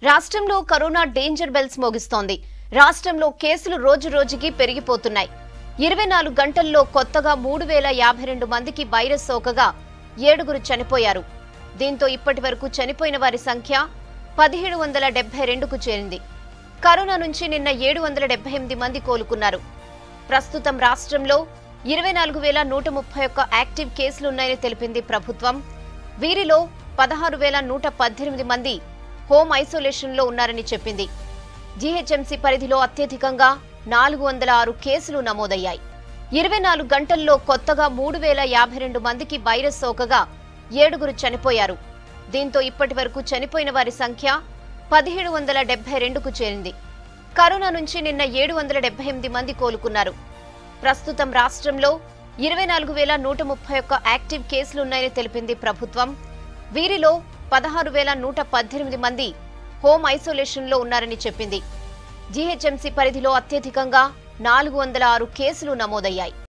రాష్ట్రంలో corona danger bells మోగిస్తోంది రాష్ట్రంలో కేసులు రోజు రోజుకి పెరిగిపోతున్నాయి ఇరవై నాలుగు గంటల్లో కొత్తగా మూడు వేల యాభై రెండు మందికి వైరస్ సోకగా ఏడుగురు చనిపోయారు దీంతో ఇప్పటి వరకు చనిపోయిన వారి సంఖ్య పదిహేడు వందల డెబ్బై రెండుకు చేరింది కరోనా నుంచి నిన్న ఏడు వందల డెబ్బై ఎనిమిది మంది కోలుకున్నారు ప్రస్తుతం రాష్ట్రంలో ఇరవై నాలుగు వేల నూట ముప్పై ఒక్క యాక్టివ్ కేసులున్నాయని తెలిపింది ప్రభుత్వం వీరిలో పదహారు వేల నూట పద్దెనిమిది మంది హోమ్ ఐసోలేషన్లో ఉన్నారని చెప్పింది జీహెచ్ఎంసీ పరిధిలో అత్యధికంగా నాలుగు వందల ఆరు కేసులు నమోదయ్యాయి ఇరవై నాలుగు గంటల్లో కొత్తగా మూడు వేల యాభై రెండు మందికి వైరస్ సోకగా ఏడుగురు చనిపోయారు దీంతో ఇప్పటి వరకు చనిపోయిన వారి సంఖ్య పదిహేడు వందల డెబ్బై రెండుకు చేరింది కరోనా నుంచి నిన్న ఏడు వందల డెబ్బై ఎనిమిది మంది కోలుకున్నారు ప్రస్తుతం రాష్ట్రంలో ఇరవై నాలుగు వేల నూట ముప్పై ఒక్క యాక్టివ్ కేసులున్నాయని తెలిపింది ప్రభుత్వం వీరిలో పదహారు వేల నూట పద్దెనిమిది మంది హోమ్ ఐసోలేషన్లో ఉన్నారని చెప్పింది జీహెచ్ఎంసీ పరిధిలో అత్యధికంగా నాలుగు వందల ఆరు కేసులు నమోదయ్యాయి